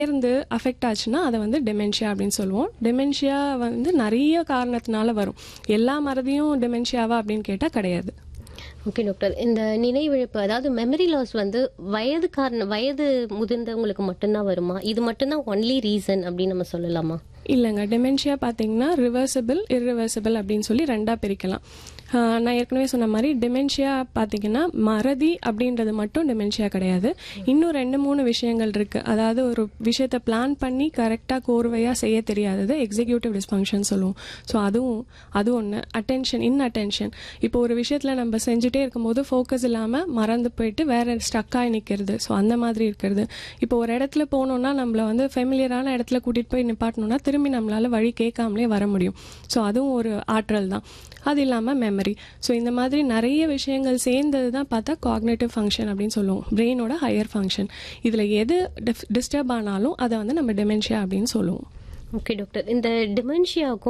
சேர்ந்து அஃபெக்ட் ஆச்சுன்னா அதை வந்து டெமென்ஷியா அப்படின்னு சொல்லுவோம் டெமென்ஷியா வந்து நிறைய காரணத்தினால வரும் எல்லா மறதியும் டெமென்ஷியாவா அப்படின்னு கேட்டால் கிடையாது ஓகே டாக்டர் இந்த நினைவிழப்பு அதாவது மெமரி லாஸ் வந்து வயது காரண வயது முதிர்ந்தவங்களுக்கு மட்டும்தான் வருமா இது மட்டும்தான் ஒன்லி ரீசன் அப்படின்னு நம்ம சொல்லலாமா இல்லைங்க டெமென்ஷியா பார்த்தீங்கன்னா ரிவர்சபிள் இர்ரிவர்சபிள் அப்படின்னு சொல்லி ரெண்டாக பிரிக்கலாம் ஆஹ் நான் ஏற்கனவே சொன்ன மாதிரி டெமென்ஷியா பார்த்தீங்கன்னா மறதி அப்படின்றது மட்டும் டெமென்ஷியா கிடையாது இன்னும் ரெண்டு மூணு விஷயங்கள் இருக்குது அதாவது ஒரு விஷயத்தை பிளான் பண்ணி கரெக்டாக கோர்வையாக செய்ய தெரியாதது எக்ஸிக்யூட்டிவ் டிஸ்ஃபங்க்ஷன் சொல்லுவோம் ஸோ அதுவும் அது ஒன்று அட்டென்ஷன் இன் அட்டென்ஷன் இப்போ ஒரு விஷயத்தில் நம்ம செஞ்சுட்டே இருக்கும்போது ஃபோக்கஸ் இல்லாமல் மறந்து போயிட்டு வேற ஸ்டக்காகி நிற்கிறது ஸோ அந்த மாதிரி இருக்கிறது இப்போ ஒரு இடத்துல போனோம்னா நம்மள வந்து ஃபெமிலியரான இடத்துல கூட்டிகிட்டு போய் நிப்பாட்டணும்னா திரும்பி நம்மளால வழி கேட்காமலே வர முடியும் ஸோ அதுவும் ஒரு ஆற்றல் தான் அது இல்லாமல் மெமரி ஸோ இந்த மாதிரி நிறைய விஷயங்கள் சேர்ந்தது தான் பார்த்தா காக்னேட்டிவ் ஃபங்க்ஷன் அப்படின்னு சொல்லுவோம் பிரெயினோட ஹையர் ஃபங்க்ஷன் இதில் எது டிஸ்டர்ப் ஆனாலும் அதை வந்து நம்ம டெமென்ஷியா அப்படின்னு சொல்லுவோம் ஓகே டாக்டர் இந்த டிமென்ஷியாவுக்கும்